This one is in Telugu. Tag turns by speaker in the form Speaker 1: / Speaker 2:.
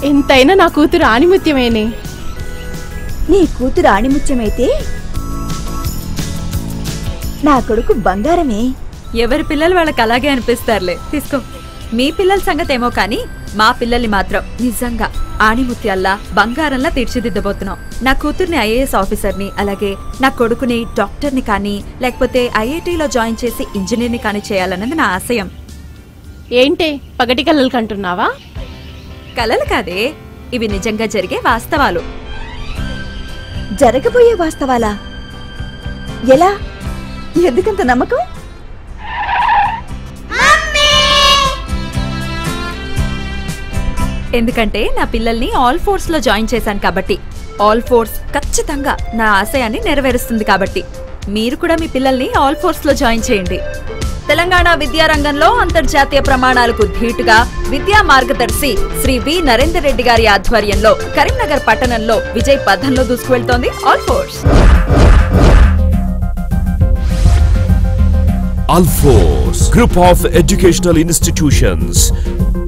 Speaker 1: ఎంతైనా నా కూతురు ఆణిముత్యమేనే
Speaker 2: నీ కూతురు ఆణిముత్యమైతే నా కొడుకు బంగారమే
Speaker 3: ఎవరి పిల్లలు వాళ్ళకి అలాగే అనిపిస్తారులే తీసుకో మీ పిల్లల సంగతి ఏమో కానీ మా పిల్లల్ని మాత్రం నిజంగా ఆణిముత్యాల్లా బంగారంలా తీర్చిదిద్దబోతున్నాం నా కూతుర్ని ఐఏఎస్ ఆఫీసర్ని అలాగే నా కొడుకుని డాక్టర్ని కానీ లేకపోతే ఐఐటీలో జాయిన్ చేసి ఇంజనీర్ని కానీ చేయాలన్నది నా ఆశయం
Speaker 1: ఏంటే పగటి కళ్ళలు కంటున్నావా
Speaker 3: కలలు కాదే ఇవి నిజంగా జరిగే వాస్తవాలు
Speaker 2: జరగబోయే వాస్తవాలా ఎలా ఎందుకంత నమ్మకం
Speaker 3: ఎందుకంటే నా పిల్లల్ని ఆల్ ఫోర్స్ లో జాయిన్ చేశాను కాబట్టి ఆల్ ఫోర్స్ ఖచ్చితంగా నా ఆశయాన్ని నెరవేరుస్తుంది కాబట్టి మీరు కూడా మీ పిల్లల్ని ఆల్ ఫోర్స్ లో జాయిన్ చేయండి తెలంగాణ విద్యారంగంలో అంతర్జాతీయ ప్రమాణాలకు ధీటుగా విద్యా మార్గదర్శి శ్రీ వి నరేందర్ రెడ్డి గారి ఆధ్వర్యంలో కరీంనగర్ పట్టణంలో విజయ్ పథంలో దూసుకువెళ్తోంది Alphors
Speaker 4: Alphors Group of Educational Institutions